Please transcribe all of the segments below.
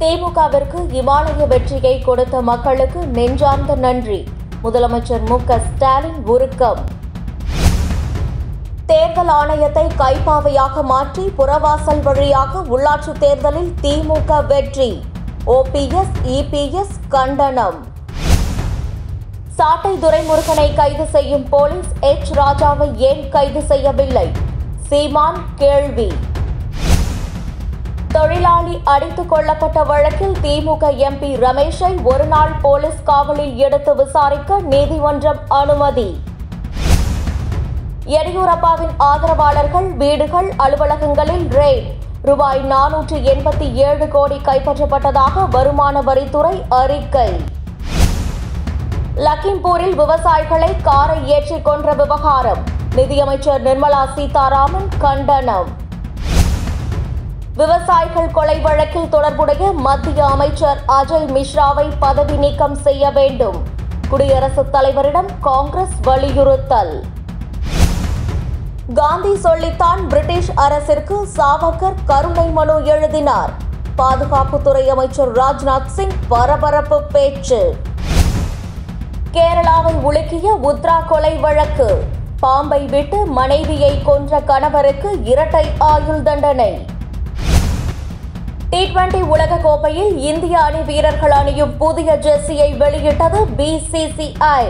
திமுகவிற்கு இமாலய வெற்றியை கொடுத்த மக்களுக்கு நெஞ்சார்ந்த நன்றி முதலமைச்சர் மு க ஸ்டாலின் உருக்கம் தேர்தல் ஆணையத்தை கைப்பாவையாக மாற்றி புறவாசல் வழியாக உள்ளாட்சித் தேர்தலில் திமுக வெற்றி ஓபிஎஸ் இபிஎஸ் கண்டனம் சாட்டை துரைமுருகனை கைது செய்யும் போலீஸ் எச் ராஜாவை ஏன் கைது செய்யவில்லை சீமான் கேள்வி தொழிலாளி அடித்துக் கொல்லப்பட்ட வழக்கில் திமுக எம்பி ரமேஷை ஒருநாள் போலீஸ் காவலில் எடுத்து விசாரிக்க நீதிமன்றம் அனுமதி எடியூரப்பாவின் ஆதரவாளர்கள் வீடுகள் அலுவலகங்களில் ரெய்ட் ரூபாய் நானூற்று எண்பத்தி ஏழு கோடி கைப்பற்றப்பட்டதாக வருமான வரித்துறை அறிக்கை லக்கிம்பூரில் விவசாயிகளை காரை ஏற்றிக் கொன்ற விவகாரம் நிதியமைச்சர் நிர்மலா சீதாராமன் கண்டனம் விவசாயிகள் கொலை வழக்கில் தொடர்புடைய மத்திய அமைச்சர் அஜய் மிஸ்ராவை பதவி நீக்கம் செய்ய வேண்டும் குடியரசுத் தலைவரிடம் காங்கிரஸ் வலியுறுத்தல் காந்தி சொல்லித்தான் பிரிட்டிஷ் அரசிற்கு சாவர்கர் கருணை மனு எழுதினார் பாதுகாப்புத்துறை அமைச்சர் ராஜ்நாத் சிங் பரபரப்பு பேச்சு கேரளாவை உலுக்கிய உத்ரா கொலை வழக்கு பாம்பை விட்டு மனைவியை கொன்ற கணவருக்கு இரட்டை ஆயுள் தண்டனை டி டுவெண்டி உலகக்கோப்பையில் இந்திய அணி வீரர்கள் அணியும் புதிய ஜெர்சியை வெளியிட்டது பிசிசிஐ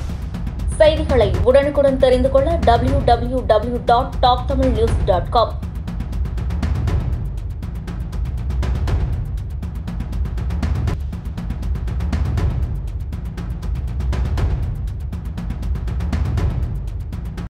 செய்திகளை உடனுக்குடன் தெரிந்து கொள்ள W W W dot top Tamil news dot com